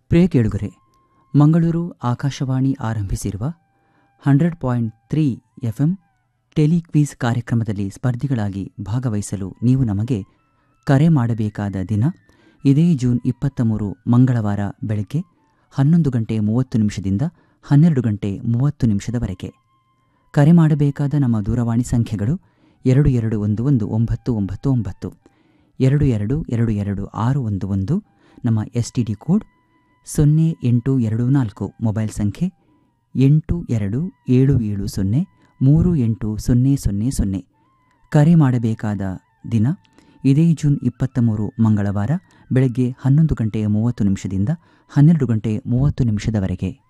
ಪ್ರಿಯ ಕೇಳುಗರೆ ಮಂಗಳೂರು ಆಕಾಶವಾಣಿ ಆರಂಭಿಸಿರುವ hundred point three FM telequiz ಕಾರ್ಯಕ್ರಮದಲ್ಲಿ ಸ್ಪರ್ಧಿಗಳಾಗಿ ಭಾಗವಹಿಸಲು ನೀವು ನಮಗೆ ಕರೆ ಮಾಡಬೇಕಾದ ದಿನ ಇದೇ ಜೂನ್ ಇಪ್ಪತ್ತ ಮೂರು ಮಂಗಳವಾರ ಬೆಳಗ್ಗೆ ಹನ್ನೊಂದು ಗಂಟೆ ಮೂವತ್ತು ನಿಮಿಷದಿಂದ ಹನ್ನೆರಡು ಗಂಟೆ ಮೂವತ್ತು ನಿಮಿಷದವರೆಗೆ ಕರೆ ಮಾಡಬೇಕಾದ ನಮ್ಮ ದೂರವಾಣಿ ಸಂಖ್ಯೆಗಳು ಎರಡು ಎರಡು ಒಂದು ಒಂದು ಒಂಬತ್ತು ಒಂಬತ್ತು ಒಂಬತ್ತು ಎರಡು ಎರಡು ಎರಡು ಎರಡು ಆರು ಒಂದು ಒಂದು ನಮ್ಮ ಎಸ್ ಟಿ ಡಿ ಕೋಡ್ ಸೊನ್ನೆ ಎಂಟು ಎರಡು ನಾಲ್ಕು ಮೊಬೈಲ್ ಸಂಖ್ಯೆ ಎಂಟು ಎರಡು ಏಳು ಏಳು ಸೊನ್ನೆ ಮೂರು ಎಂಟು ಸೊನ್ನೆ ಸೊನ್ನೆ ಸೊನ್ನೆ ಕರೆ ಮಾಡಬೇಕಾದ ದಿನ ಇದೇ ಜೂನ್ ಇಪ್ಪತ್ತ ಮೂರು ಮಂಗಳವಾರ ಬೆಳಗ್ಗೆ ಹನ್ನೊಂದು ಗಂಟೆ ಮೂವತ್ತು ನಿಮಿಷದಿಂದ ಹನ್ನೆರಡು ಗಂಟೆ ಮೂವತ್ತು ನಿಮಿಷದವರೆಗೆ